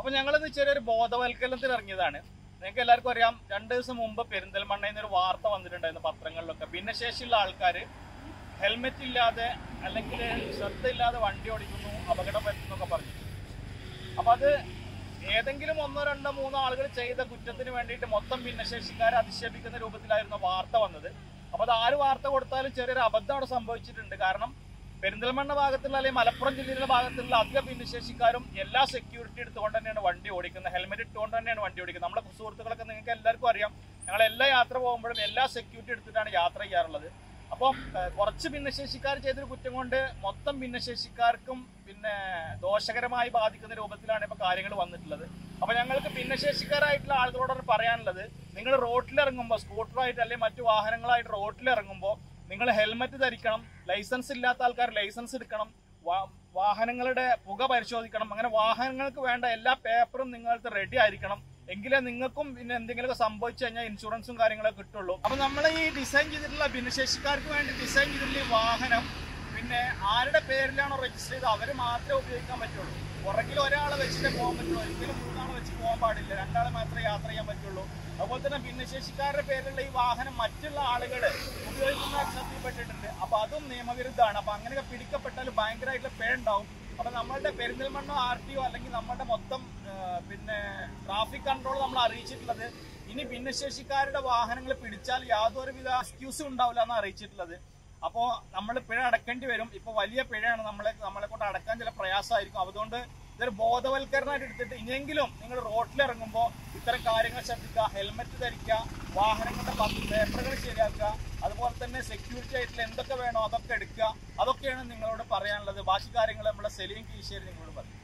അപ്പൊ ഞങ്ങളിന്ന് ചെറിയൊരു ബോധവൽക്കരണത്തിന് ഇറങ്ങിയതാണ് നിങ്ങൾക്ക് എല്ലാവർക്കും അറിയാം രണ്ട് ദിവസം മുമ്പ് പെരിന്തൽമണ്ണയിൽ നിന്ന് ഒരു വാർത്ത വന്നിട്ടുണ്ടായിരുന്നു പത്രങ്ങളിലൊക്കെ ഭിന്നശേഷിയുള്ള ആൾക്കാർ ഹെൽമെറ്റ് ഇല്ലാതെ അല്ലെങ്കിൽ ശ്രദ്ധയില്ലാതെ വണ്ടി ഓടിക്കുന്നു അപകടം പറ്റുന്നൊക്കെ പറഞ്ഞു അപ്പൊ അത് ഏതെങ്കിലും ഒന്നോ രണ്ടോ മൂന്നോ ആളുകൾ ചെയ്ത കുറ്റത്തിന് വേണ്ടിയിട്ട് മൊത്തം ഭിന്നശേഷിക്കാരെ അധിക്ഷേപിക്കുന്ന രൂപത്തിലായിരുന്നു വാർത്ത വന്നത് അപ്പൊ അത് ആര് വാർത്ത കൊടുത്താലും ചെറിയൊരു അബദ്ധം അവിടെ സംഭവിച്ചിട്ടുണ്ട് കാരണം പെരിന്തൽമണ്ണ ഭാഗത്തുള്ള അല്ലെങ്കിൽ മലപ്പുറം ജില്ലയിലെ ഭാഗത്തുള്ള അധിക ഭിന്നശേഷിക്കാരും എല്ലാ സെക്യൂരിറ്റി എടുത്തുകൊണ്ട് തന്നെയാണ് വണ്ടി ഓടിക്കുന്നത് ഹെൽമെറ്റ് ഇട്ടുകൊണ്ട് തന്നെയാണ് വണ്ടി ഓടിക്കുന്നത് നമ്മുടെ സുഹൃത്തുക്കളൊക്കെ നിങ്ങൾക്ക് എല്ലാവർക്കും അറിയാം ഞങ്ങൾ എല്ലാ യാത്ര പോകുമ്പോഴും എല്ലാ സെക്യൂരിറ്റി എടുത്തിട്ടാണ് യാത്ര ചെയ്യാറുള്ളത് അപ്പം ഏഹ്, കുറച്ച് ഭിന്നശേഷിക്കാർ ചെയ്തൊരു കുറ്റം കൊണ്ട് മൊത്തം ഭിന്നശേഷിക്കാർക്കും പിന്നെ ദോഷകരമായി ബാധിക്കുന്ന രൂപത്തിലാണ് ഇപ്പൊ കാര്യങ്ങൾ വന്നിട്ടുള്ളത് അപ്പൊ ഞങ്ങൾക്ക് ഭിന്നശേഷിക്കാരായിട്ടുള്ള ആളുകളോടാണ് പറയാനുള്ളത് നിങ്ങൾ റോട്ടിലിറങ്ങുമ്പോൾ സ്കൂട്ടറായിട്ട് അല്ലെങ്കിൽ മറ്റു വാഹനങ്ങളായിട്ട് റോട്ടിലിറങ്ങുമ്പോൾ നിങ്ങൾ ഹെൽമെറ്റ് ധരിക്കണം ലൈസൻസ് ഇല്ലാത്ത ആൾക്കാർ ലൈസൻസ് എടുക്കണം വാ- വാഹനങ്ങളുടെ പുക പരിശോധിക്കണം അങ്ങനെ വാഹനങ്ങൾക്ക് വേണ്ട എല്ലാ പേപ്പറും നിങ്ങൾക്ക് റെഡി ആയിരിക്കണം എങ്കിലേ നിങ്ങൾക്കും പിന്നെ എന്തെങ്കിലുമൊക്കെ സംഭവിച്ചു കഴിഞ്ഞാൽ ഇൻഷുറൻസും കാര്യങ്ങളൊക്കെ കിട്ടുള്ളൂ അപ്പൊ നമ്മൾ ഈ ഡിസൈൻ ചെയ്തിട്ടുള്ള ഭിന്നശേഷിക്കാർക്ക് വേണ്ടി ഡിസൈൻ ചെയ്തിട്ടുള്ള ഈ വാഹനം പിന്നെ ആരുടെ പേരിലാണോ രജിസ്റ്റർ ചെയ്ത് അവര് മാത്രമേ ഉപയോഗിക്കാൻ പറ്റുള്ളൂ പുറകിൽ ഒരാളെ വെച്ചിട്ടേ പോകാൻ പറ്റുള്ളൂ ഒരിക്കലും മൂന്നാളെ വെച്ച് പോകാൻ പാടില്ല രണ്ടാളെ മാത്രമേ യാത്ര ചെയ്യാൻ പറ്റുള്ളൂ അതുപോലെ തന്നെ ഭിന്നശേഷിക്കാരുടെ പേരിലുള്ള ഈ വാഹനം മറ്റുള്ള ആളുകൾ ഉപയോഗിക്കുന്ന ശ്രദ്ധയിൽപ്പെട്ടിട്ടുണ്ട് അപ്പൊ അതും നിയമവിരുദ്ധമാണ് അപ്പൊ അങ്ങനെയൊക്കെ പിടിക്കപ്പെട്ടാൽ ഭയങ്കരമായിട്ടുള്ള പേ ഉണ്ടാവും അപ്പൊ നമ്മളുടെ പെരിന്തൽമണ്ണ ആർ ടി ഒ അല്ലെങ്കിൽ നമ്മുടെ മൊത്തം ആ, പിന്നെ ട്രാഫിക് കൺട്രോൾ നമ്മൾ അറിയിച്ചിട്ടുള്ളത് ഇനി ഭിന്നശേഷിക്കാരുടെ വാഹനങ്ങൾ പിടിച്ചാൽ യാതൊരുവിധ എക്സ്ക്യൂസും ഉണ്ടാവില്ല എന്ന് അറിയിച്ചിട്ടുള്ളത് അപ്പോൾ നമ്മൾ പിഴ അടക്കേണ്ടി വരും ഇപ്പൊ വലിയ പിഴയാണ് നമ്മളെ നമ്മളെ കൊണ്ട് അടക്കാൻ ചില പ്രയാസമായിരിക്കും അതുകൊണ്ട് ഇതൊരു ബോധവൽക്കരണമായിട്ട് എടുത്തിട്ട് ഇനിയെങ്കിലും നിങ്ങൾ റോട്ടിലിറങ്ങുമ്പോൾ ഇത്തരം കാര്യങ്ങൾ ശ്രദ്ധിക്കുക ഹെൽമെറ്റ് ധരിക്കുക വാഹനങ്ങളുടെ പേപ്പറുകൾ ശരിയാക്കുക അതുപോലെ തന്നെ സെക്യൂരിറ്റി ആയിട്ടുള്ള എന്തൊക്കെ വേണോ അതൊക്കെ എടുക്കുക അതൊക്കെയാണ് നിങ്ങളോട് പറയാനുള്ളത് ബാക്കി കാര്യങ്ങൾ നമ്മുടെ സെലീം കീശേരി നിങ്ങളോട് പറയും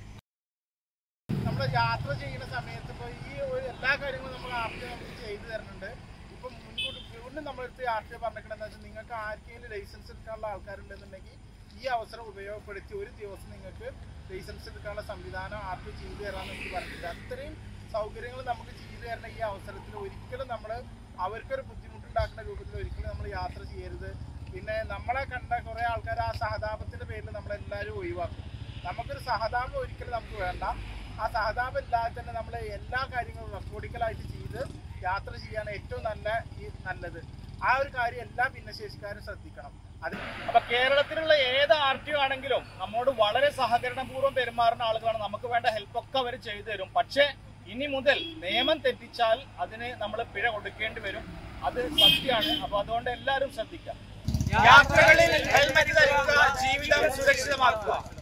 നമ്മൾ യാത്ര ചെയ്യുന്ന സമയത്ത് ഇപ്പോൾ ഈ ഒരു എല്ലാ കാര്യങ്ങളും നമ്മൾ ആർ ടി നമുക്ക് ചെയ്തു തരുന്നുണ്ട് ഇപ്പം മുൻകൂട്ടി വീണ്ടും നമ്മളെടുത്ത് ആർ ടി പറഞ്ഞിട്ടുണ്ടെന്ന് വെച്ചാൽ നിങ്ങൾക്ക് ആർക്കെങ്കിലും ലൈസൻസ് എടുക്കാനുള്ള ആൾക്കാരുണ്ടെന്നുണ്ടെങ്കിൽ ഈ അവസരം ഉപയോഗപ്പെടുത്തി ഒരു ദിവസം നിങ്ങൾക്ക് ലൈസൻസ് എടുക്കാനുള്ള സംവിധാനം ആർ ടി ചെയ്തു തരാമെന്ന് എനിക്ക് പറഞ്ഞിട്ടുണ്ട് അത്രയും സൗകര്യങ്ങൾ നമുക്ക് ചെയ്തു തരുന്ന ഈ അവസരത്തിൽ ഒരിക്കലും നമ്മൾ അവർക്കൊരു ബുദ്ധിമുട്ടുണ്ടാക്കുന്ന രൂപത്തിൽ ഒരിക്കലും നമ്മൾ യാത്ര ചെയ്യരുത് പിന്നെ നമ്മളെ കണ്ട കുറേ ആൾക്കാർ ആ സഹതാപത്തിന്റെ പേരിൽ നമ്മളെല്ലാവരും ഒഴിവാക്കും നമുക്കൊരു സഹതാപം ഒരിക്കലും നമുക്ക് വേണ്ട ആ സഹതാപം ഇല്ലാതെ തന്നെ നമ്മൾ എല്ലാ കാര്യങ്ങളും റെക്കോർഡിക്കലായിട്ട് ചെയ്ത് യാത്ര ചെയ്യാണ് ഏറ്റവും നല്ല ഈ നല്ലത് ആ ഒരു കാര്യം എല്ലാ ഭിന്നശേഷിക്കാരും ശ്രദ്ധിക്കണം അത് അപ്പൊ കേരളത്തിലുള്ള ഏത് ആർ ടി ഒ ആണെങ്കിലും നമ്മോട് വളരെ സഹകരണപൂർവ്വം പെരുമാറുന്ന ആളുകളാണ് നമുക്ക് വേണ്ട ഹെൽപ്പ് ഒക്കെ അവർ ചെയ്തു തരും പക്ഷേ ഇനി മുതൽ നിയമം തെറ്റിച്ചാൽ അതിന് നമ്മൾ പിഴ കൊടുക്കേണ്ടി വരും അത് സത്യമാണ് അപ്പൊ അതുകൊണ്ട് എല്ലാവരും ശ്രദ്ധിക്കാം യാത്രകളിൽ ഹെൽമെറ്റ് ധരിക്കുക ജീവിതം സുരക്ഷിതമാക്കുക